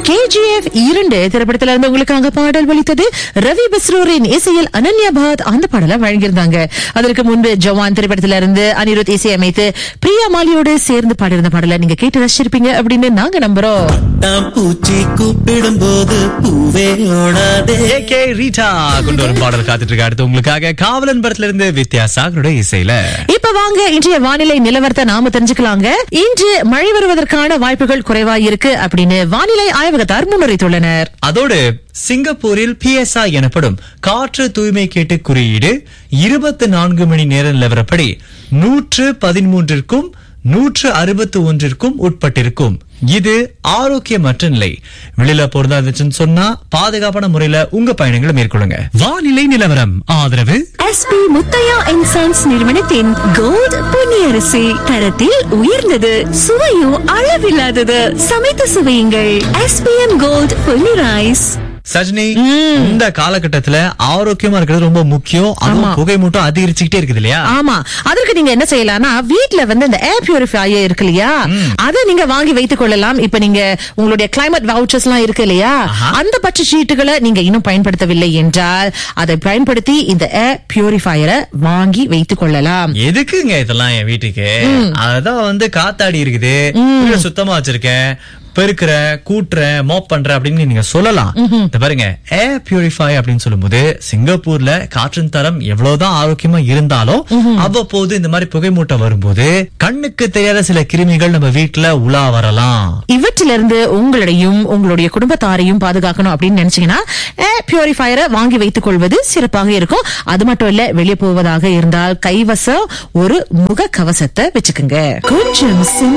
KGF இரண்டு திரைப்படத்துல இருந்து உங்களுக்காக பாடல் ஒலித்தது ரவி பஸ்ரூரின் இசையில் அனன்யா பாத் அந்த பாடலை வழங்கியிருந்தாங்க அதற்கு முன்பு ஜவான் திரைப்படத்துல இருந்து அனிருத் இசையமைத்து பிரியா மாலியோடு சேர்ந்து பாடியிருந்த பாடலை நீங்க கேட்டு ரசிச்சிருப்பீங்க அப்படின்னு நாங்க நம்புறோம் தாம் பூச்சி கூப்பிடும் போது பூவே ஓடாதே ஏகே ரீட்டா கொண்டு வரும் பாடல் காத்துட்டு இருக்கு அடுத்து உங்களுக்காக காவலன் படத்துல இருந்து வித்யாசாகருடைய இசையில இப்ப வாங்க இன்றைய வானிலை நிலவரத்தை நாம தெரிஞ்சுக்கலாங்க இன்று மழை வருவதற்கான வாய்ப்புகள் குறைவா இருக்கு அப்படின்னு வானிலை ஆய்வகத்தார் முன்னுரைத்துள்ளனர் அதோடு சிங்கப்பூரில் பிஎஸ்ஐ எனப்படும் காற்று தூய்மை கேட்டு குறியீடு இருபத்தி நான்கு மணி நேர நிலவரப்படி நூற்று பதிமூன்றிற்கும் நூற்று அறுபத்து ஒன்றிற்கும் உட்பட்டிருக்கும் இது ஆரோக்கியமற்ற நிலை வெளியில போறதா இருந்துச்சுன்னு சொன்னா பாதுகாப்பான முறையில உங்க பயணங்களை மேற்கொள்ளுங்க வானிலை நிலவரம் ஆதரவு எஸ்பி முத்தையா அண்ட் சன்ஸ் நிறுவனத்தின் கோல்ட் பொன்னியரிசி தரத்தில் உயர்ந்தது சுவையும் அளவில்லாதது சமைத்து சுவையுங்கள் SPM gold Ponni rice Sajini இந்த காலகட்டத்துல ஆரோக்கியமா இருக்கிறது ரொம்ப முக்கியம் அதுவும் புகை மூட்டம் அதிகரிச்சுக்கிட்டே இருக்குது இல்லையா ஆமா அதற்கு நீங்க என்ன செய்யலாம்னா வீட்ல வந்து இந்த ஏர் பியூரிஃபையர் இருக்கு இல்லையா அதை நீங்க வாங்கி வைத்துக் கொள்ளலாம் இப்ப நீங்க உங்களுடைய கிளைமேட் வவுச்சர்ஸ் எல்லாம் இருக்கு இல்லையா அந்த பட்ச சீட்டுகளை நீங்க இன்னும் பயன்படுத்தவில்லை என்றால் அதை பயன்படுத்தி இந்த ஏர் பியூரிஃபையரை வாங்கி வைத்துக் கொள்ளலாம் எதுக்குங்க இதெல்லாம் என் வீட்டுக்கு அதான் வந்து காத்தாடி இருக்குது வீட சுத்தமா வச்சிருக்கேன் பெருக்கிற கூட்டுற மோப் பண்ற அப்படின்னு நீங்க சொல்லலாம் இந்த பாருங்க ஏர் பியூரிஃபை அப்படின்னு சொல்லும்போது சிங்கப்பூர்ல காற்றின் தரம் எவ்வளவுதான் ஆரோக்கியமா இருந்தாலும் அவ்வப்போது இந்த மாதிரி புகைமூட்டம் வரும்போது கண்ணுக்கு தெரியாத சில கிருமிகள் நம்ம வீட்டுல உலா வரலாம் இவற்றிலிருந்து உங்களையும் உங்களுடைய குடும்பத்தாரையும் பாதுகாக்கணும் அப்படின்னு நினைச்சீங்கன்னா ஏர் பியூரிஃபையரை வாங்கி வைத்துக் கொள்வது சிறப்பாக இருக்கும் அது மட்டும் இல்ல வெளியே போவதாக இருந்தால் கைவசம் ஒரு முக கவசத்தை வச்சுக்கோங்க கொஞ்சம்